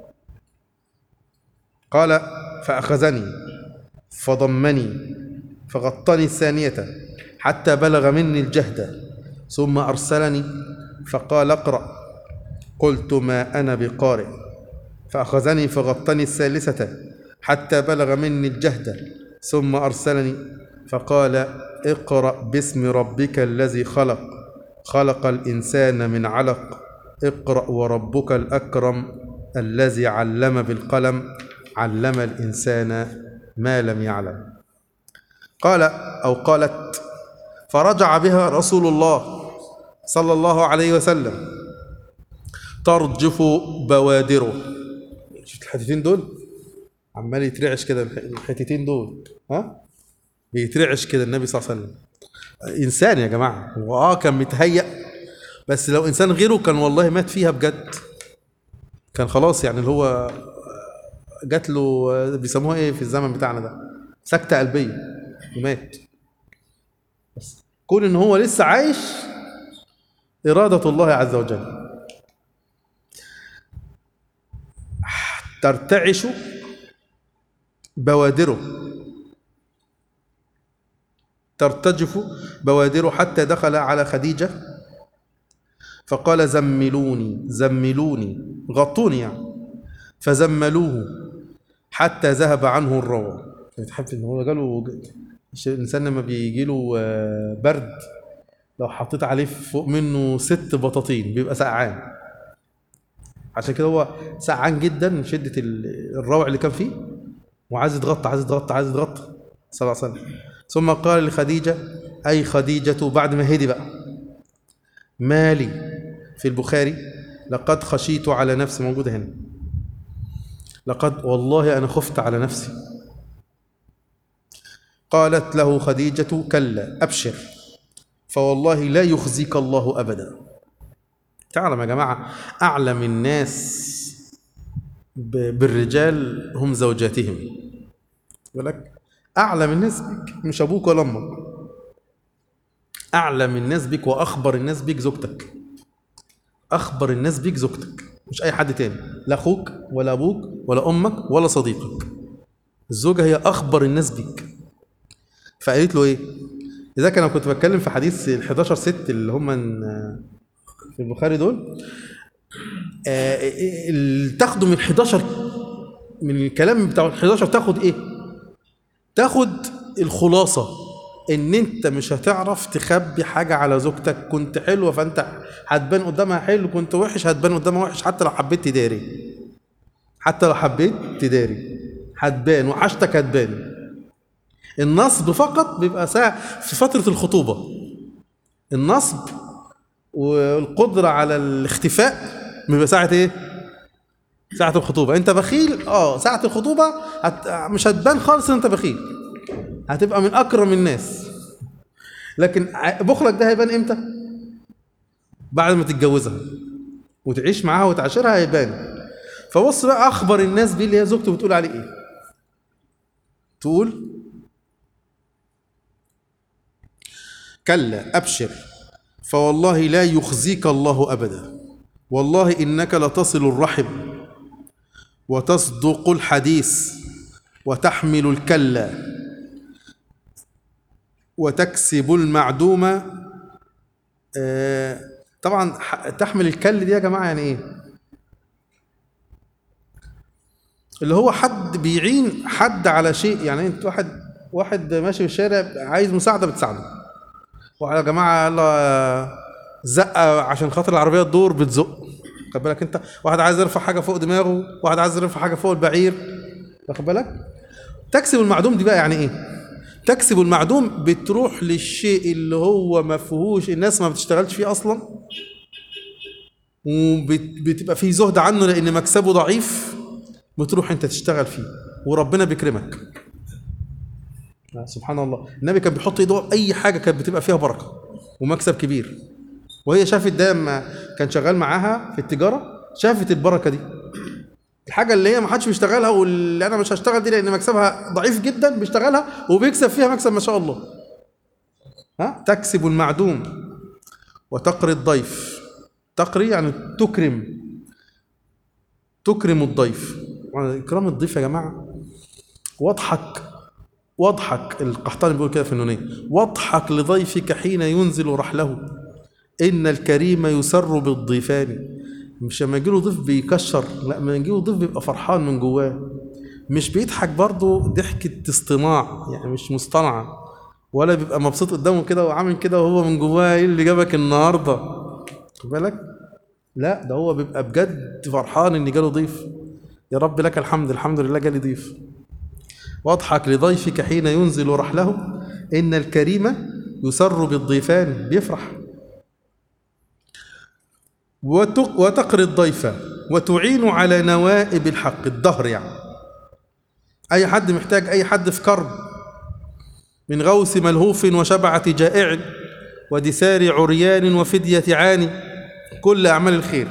A: قال فاخذني فضمني فغطني الثانيه حتى بلغ مني الجهد ثم ارسلني فقال اقرا قلت ما انا بقارئ فاخذني فغطني الثالثه حتى بلغ مني الجهد ثم ارسلني فقال اقرا باسم ربك الذي خلق خلق الانسان من علق اقرا وربك الاكرم الذي علم بالقلم علم الانسان ما لم يعلم قال او قالت فرجع بها رسول الله صلى الله عليه وسلم ترجف بوادره شفت الحتتين دول عمال يترعش كده الحتتين دول ها بيترعش كده النبي صلى الله عليه وسلم انسان يا جماعه هو اه كان متهيأ بس لو انسان غيره كان والله مات فيها بجد كان خلاص يعني اللي هو جات له بيسموها ايه في الزمن بتاعنا ده سكته قلبيه ومات بس كون ان هو لسه عايش اراده الله عز وجل ترتعش بوادره ترتجف بوادره حتى دخل على خديجة فقال زملوني زملوني غطوني يعني فزملوه حتى ذهب عنه الروع تحب ان هو جاله الانسان لما بيجي له برد لو حطيت عليه فوق منه ست بطاطين بيبقى سقعان عشان كده هو سقعان جدا من شده الروع اللي كان فيه وعايز يتغطى عايز يتغطى عايز يتغطى صلى الله عليه وسلم ثم قال لخديجه اي خديجه بعد ما هدي بقى مالي في البخاري لقد خشيت على نفسي موجوده هنا لقد والله انا خفت على نفسي قالت له خديجه كلا ابشر فوالله لا يخزيك الله ابدا تعلم يا جماعه اعلم الناس بالرجال هم زوجاتهم ولك أعلم الناس بك مش أبوك ولا أمك أعلم الناس بك وأخبر الناس بك زوجتك اخبر الناس بيك زوجتك مش اي حد تاني لا اخوك ولا ابوك ولا امك ولا صديقك الزوجه هي اخبر الناس بيك فقالت له ايه اذا كان انا كنت بتكلم في حديث ال 11 ست اللي هم من- في البخاري دول آه، ال- تاخدوا من 11 من الكلام بتاع ال 11 تاخد ايه تاخد الخلاصه ان انت مش هتعرف تخبي حاجه على زوجتك كنت حلوه فانت هتبان قدامها حلو كنت وحش هتبان قدامها وحش حتى لو حبيت تداري حتى لو حبيت تداري هتبان وحشتك هتبان النصب فقط بيبقى ساعة في فترة الخطوبة النصب والقدرة على الاختفاء بيبقى ساعة ايه؟ ساعة الخطوبة انت بخيل اه ساعة الخطوبة هت... مش هتبان خالص ان انت بخيل هتبقى من اكرم الناس لكن ع- بخلك ده هيبان امتى؟ بعد ما تتجوزها وتعيش معاها وتعاشرها هيبان فبص بقى اخبر الناس بيه اللي هي زوجته بتقول عليه ايه؟ تقول كلا ابشر فوالله لا يخزيك الله ابدا والله انك لتصل الرحم وتصدق الحديث وتحمل الكلا وتكسب المعدومه آه، طبعا ح- تحمل الكل دي يا جماعه يعني ايه اللي هو حد بيعين حد على شيء يعني انت واحد واحد ماشي في الشارع عايز مساعده بتساعده ويا جماعه يلا زقه عشان خاطر العربيه تدور بتزق خد بالك انت واحد عايز يرفع حاجه فوق دماغه واحد عايز يرفع حاجه فوق البعير واخد بالك تكسب المعدوم دي بقى يعني ايه تكسب المعدوم بتروح للشيء اللي هو ما فيهوش الناس ما بتشتغلش فيه اصلا وبتبقى فيه زهد عنه لان مكسبه ضعيف بتروح انت تشتغل فيه وربنا بيكرمك سبحان الله النبي كان بيحط ايده اي حاجه كانت بتبقى فيها بركه ومكسب كبير وهي شافت ده لما كان شغال معاها في التجاره شافت البركه دي الحاجه اللي هي ما حدش بيشتغلها واللي انا مش هشتغل دي لان مكسبها ضعيف جدا بيشتغلها وبيكسب فيها مكسب ما شاء الله ها تكسب المعدوم وتقري الضيف تقري يعني تكرم تكرم الضيف اكرام الضيف يا جماعه واضحك واضحك القحطاني بيقول كده في النونية واضحك لضيفك حين ينزل رحله إن الكريم يسر بالضيفان مش لما يجيله ضيف بيكشر لا لما يجيله ضيف بيبقى فرحان من جواه مش بيضحك برضه ضحكة اصطناع يعني مش مصطنعة ولا بيبقى مبسوط قدامه كده وعامل كده وهو من جواه ايه اللي جابك النهارده خد بالك لا ده هو بيبقى بجد فرحان ان جاله ضيف يا رب لك الحمد الحمد لله جالي ضيف واضحك لضيفك حين ينزل رحله إن الكريم يسر بالضيفان بيفرح وتق- وتقري الضيف وتعين على نوائب الحق الظهر يعني أي حد محتاج أي حد في كرب من غوث ملهوف وشبعة جائع ودثار عريان وفدية عاني كل أعمال الخير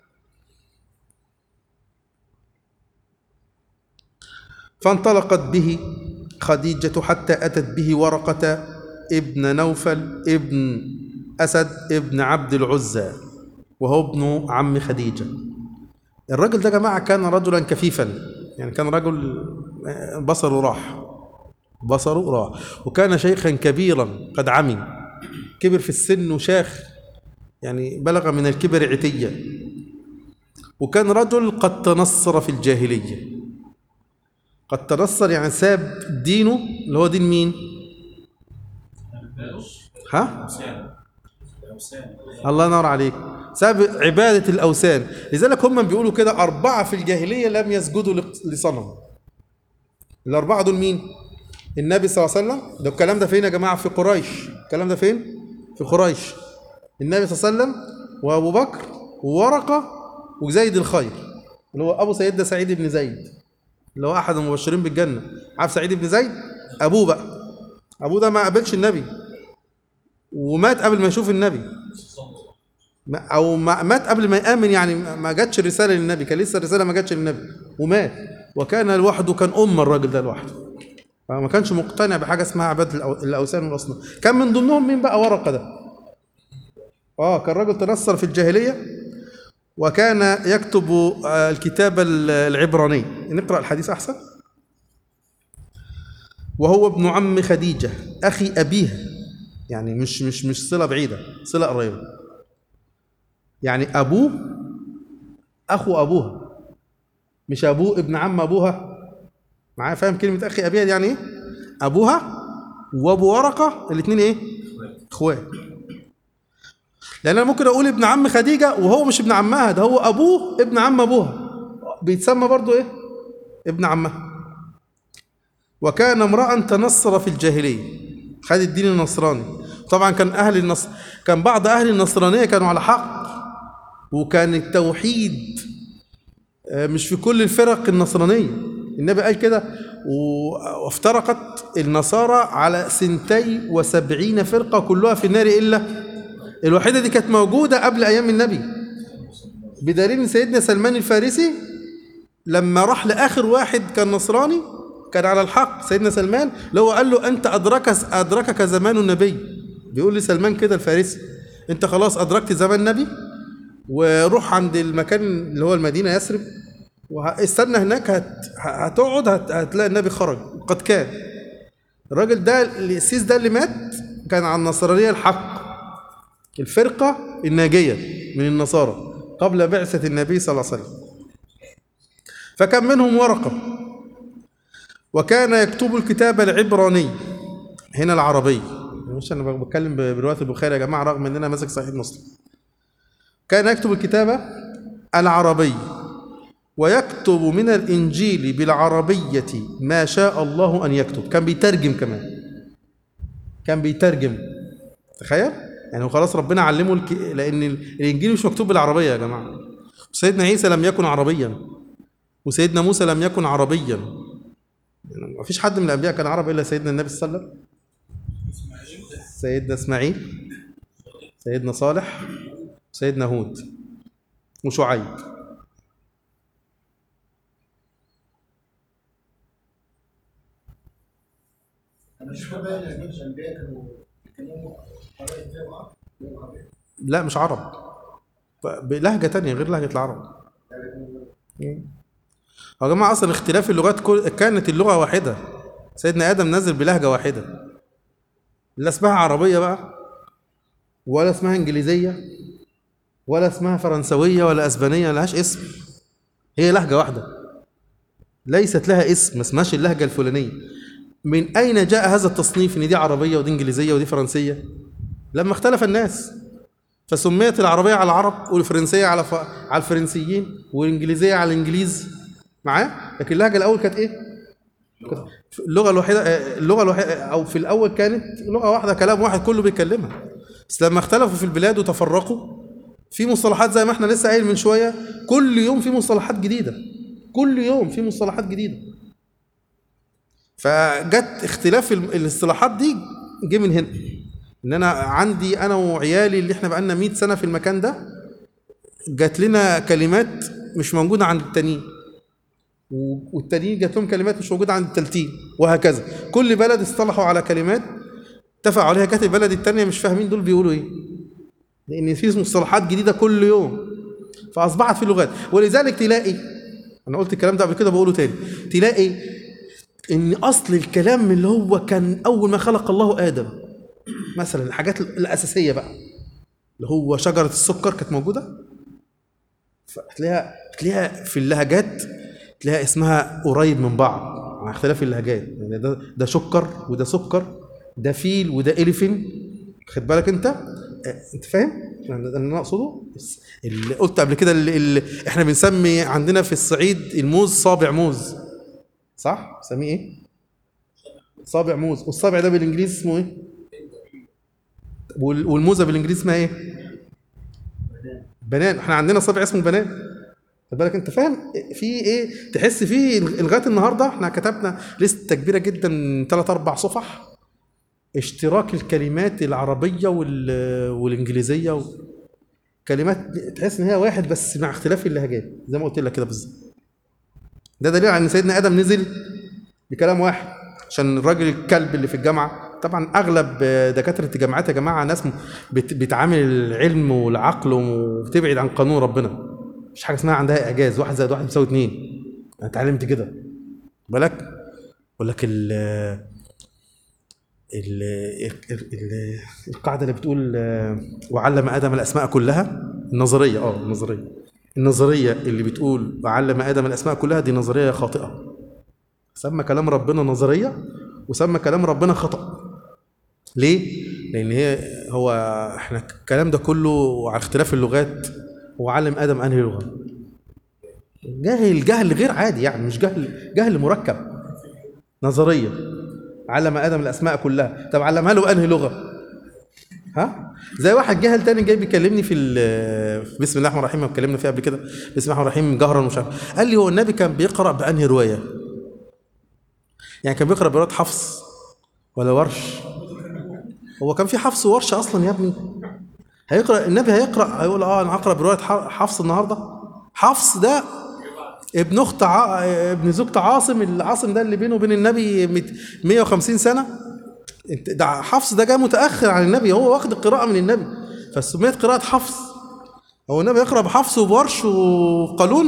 A: فانطلقت به خديجة حتى أتت به ورقة ابن نوفل ابن أسد ابن عبد العزى وهو ابن عم خديجة الرجل ده يا جماعة كان رجلا كفيفا يعني كان رجل بصره راح بصره راح وكان شيخا كبيرا قد عمي كبر في السن وشاخ يعني بلغ من الكبر عتية وكان رجل قد تنصر في الجاهليه قد تنصر يعني ساب دينه اللي هو دين مين؟ ها؟ الله ينور عليك ساب عبادة الأوثان لذلك هم بيقولوا كده أربعة في الجاهلية لم يسجدوا لق- لصنم الأربعة دول مين؟ النبي صلى الله عليه وسلم ده الكلام ده فين يا جماعة في قريش الكلام ده فين؟ في قريش النبي صلى الله عليه وسلم وأبو بكر وورقة وزيد الخير اللي هو أبو سيدنا سعيد بن زيد اللي هو احد المبشرين بالجنه عارف سعيد بن زيد ابوه بقى ابوه ده ما قابلش النبي ومات قبل ما يشوف النبي ما- او ما مات قبل ما يامن يعني ما ما جاتش الرساله للنبي كان لسه الرساله ما جاتش للنبي ومات وكان لوحده كان ام الراجل ده لوحده فما كانش مقتنع بحاجه اسمها عباده الأو- الاوثان والاصنام كان من ضمنهم مين بقى ورقه ده اه كان راجل تنصر في الجاهليه وكان يكتب آه، الكتاب ال- العبراني نقرأ الحديث أحسن وهو ابن عم خديجة أخي أبيها يعني مش مش مش صلة بعيدة صلة قريبة يعني أبوه أخو أبوها مش أبوه ابن عم أبوها معايا فاهم كلمة أخي أبيها دي يعني إيه؟ أبوها وأبو ورقة الاثنين إيه؟ إخوات لأن أنا ممكن أقول ابن عم خديجة وهو مش ابن عمها ده هو أبوه ابن عم أبوها بيتسمى برضو إيه؟ ابن عمها وكان امرأ تنصر في الجاهلية خد الدين النصراني طبعا كان أهل النصر كان بعض أهل النصرانية كانوا على حق وكان التوحيد آه، مش في كل الفرق النصرانية النبي قال كده و- وافترقت النصارى على سنتي وسبعين فرقة كلها في النار إلا الوحيدة دي كانت موجودة قبل أيام النبي بدليل إن سيدنا سلمان الفارسي لما راح لآخر واحد كان نصراني كان على الحق سيدنا سلمان اللي هو قال له أنت أدرك أدركك زمان النبي بيقول لي سلمان كده الفارسي أنت خلاص أدركت زمان النبي وروح عند المكان اللي هو المدينة يثرب واستنى هناك هت... هتقعد هت... هتلاقي النبي خرج قد كان الراجل ده السيس ده اللي مات كان على النصرانية الحق الفرقة الناجية من النصارى قبل بعثة النبي صلى الله عليه وسلم فكان منهم ورقة وكان يكتب الكتاب العبراني هنا العربي مش انا بتكلم بروايه البخاري يا جماعه رغم ان انا ماسك صحيح مسلم كان يكتب الكتابه العربي ويكتب من الانجيل بالعربيه ما شاء الله ان يكتب كان بيترجم كمان كان بيترجم تخيل يعني هو خلاص ربنا علمه الك... لان الانجيل مش مكتوب بالعربيه يا جماعه سيدنا عيسى لم يكن عربيا وسيدنا موسى لم يكن عربيا يعني ما فيش حد من الانبياء كان عربي الا سيدنا النبي صلى الله عليه وسلم سيدنا اسماعيل سيدنا صالح سيدنا هود وشعيب
D: انا مش فاهم بقى ان الانبياء كانوا بيتكلموا قبائل زي بعض لغة عربية.
A: لا مش عرب بلهجة تانية غير لهجة العرب مم. يا جماعة أصلا اختلاف اللغات كل... كانت اللغة واحدة سيدنا آدم نزل بلهجة واحدة لا اسمها عربية بقى ولا اسمها إنجليزية ولا اسمها فرنسوية ولا أسبانية لهاش اسم هي لهجة واحدة ليست لها اسم ما اسمهاش اللهجة الفلانية من أين جاء هذا التصنيف إن دي عربية ودي إنجليزية ودي فرنسية لما اختلف الناس فسميت العربية على العرب والفرنسية على ف... على الفرنسيين والإنجليزية على الإنجليز معاه لكن اللهجة الأول كانت إيه؟ كانت اللغة الوحيدة آه، اللغة الوحيدة أو في الأول كانت لغة واحدة كلام واحد كله بيتكلمها بس لما اختلفوا في البلاد وتفرقوا في مصطلحات زي ما احنا لسه قايل من شوية كل يوم في مصطلحات جديدة كل يوم في مصطلحات جديدة فجت اختلاف ال- الاصطلاحات دي جه من هنا ان انا عندي انا وعيالي اللي احنا بقالنا 100 سنه في المكان ده جات لنا كلمات مش موجوده عند التانيين و- والتانيين جات لهم كلمات مش موجوده عند التالتين وهكذا كل بلد اصطلحوا على كلمات اتفقوا عليها جت البلد التانية مش فاهمين دول بيقولوا ايه لان في مصطلحات جديده كل يوم فاصبحت في لغات ولذلك تلاقي انا قلت الكلام ده قبل كده بقوله تاني تلاقي ان اصل الكلام اللي هو كان اول ما خلق الله ادم مثلا الحاجات الاساسيه بقى اللي هو شجره السكر كانت موجوده فتلاقيها تلاقيها في اللهجات تلاقيها اسمها قريب من بعض مع اختلاف اللهجات يعني ده ده سكر وده سكر ده فيل وده اليفين خد بالك انت آه، انت فاهم يعني ده اللي انا اقصده بس اللي قلت قبل كده اللي, اللي احنا بنسمي عندنا في الصعيد الموز صابع موز صح بنسميه ايه صابع موز والصابع ده بالانجليزي اسمه ايه وال- والموزه بالانجليزي اسمها ايه بنان احنا عندنا صابع اسمه بنان خد بالك انت فاهم في ايه تحس فيه لغايه النهارده احنا كتبنا لسته كبيره جدا ثلاث اربع صفح اشتراك الكلمات العربيه وال... والانجليزيه و... كلمات تحس ان هي واحد بس مع اختلاف اللهجات زي ما قلت لك كده بالظبط ده دليل على ان سيدنا ادم نزل بكلام واحد عشان الراجل الكلب اللي في الجامعه طبعا اغلب دكاتره الجامعات يا جماعه ناس م- بت- بتعامل العلم والعقل وبتبعد عن قانون ربنا مش حاجه اسمها عندها اعجاز واحد زائد واحد بيساوي اتنين انا اتعلمت كده بالك بقول لك ال ال ال- ال- القاعده اللي بتقول آه، وعلم ادم الاسماء كلها النظريه اه النظريه النظريه اللي بتقول وعلم ادم الاسماء كلها دي نظريه خاطئه سمى كلام ربنا نظريه وسمى كلام ربنا خطأ ليه؟ لأن هي هو احنا الكلام ده كله على اختلاف اللغات هو علم آدم أنهي لغة؟ جاهل جهل غير عادي يعني مش جهل جهل مركب نظرية علم آدم الأسماء كلها طب علمها له أنهي لغة؟ ها؟ زي واحد جاهل تاني جاي بيكلمني في ال- في بسم الله الرحمن الرحيم ما اتكلمنا فيه قبل كده بسم الله الرحمن الرحيم جهرا ومش عارف قال لي هو النبي كان بيقرأ بأنهي رواية؟ يعني كان بيقرأ برواية حفص ولا ورش؟ هو كان في حفص وورش اصلا يا ابني هيقرا النبي هيقرا هيقول اه انا هقرا بروايه ح- حفص النهارده حفص ده ابن اخت ع... ابن زوجة عاصم العاصم ده اللي بينه وبين النبي مت- 150 سنه انت ده حفص ده جاي متاخر عن النبي هو واخد القراءه من النبي فسميت قراءه حفص هو النبي يقرا بحفص وبورش وقالون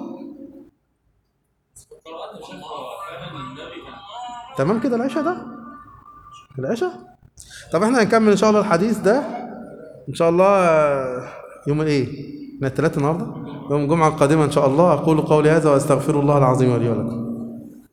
B: القراءات يا شيخ هو فعلا النبي كان
A: تمام كده العشاء ده العشاء طب احنا هنكمل ان شاء الله الحديث ده ان شاء الله آه، يوم الايه من الثلاث النهارده يوم الجمعه القادمه ان شاء الله اقول قولي هذا واستغفر الله العظيم لي ولكم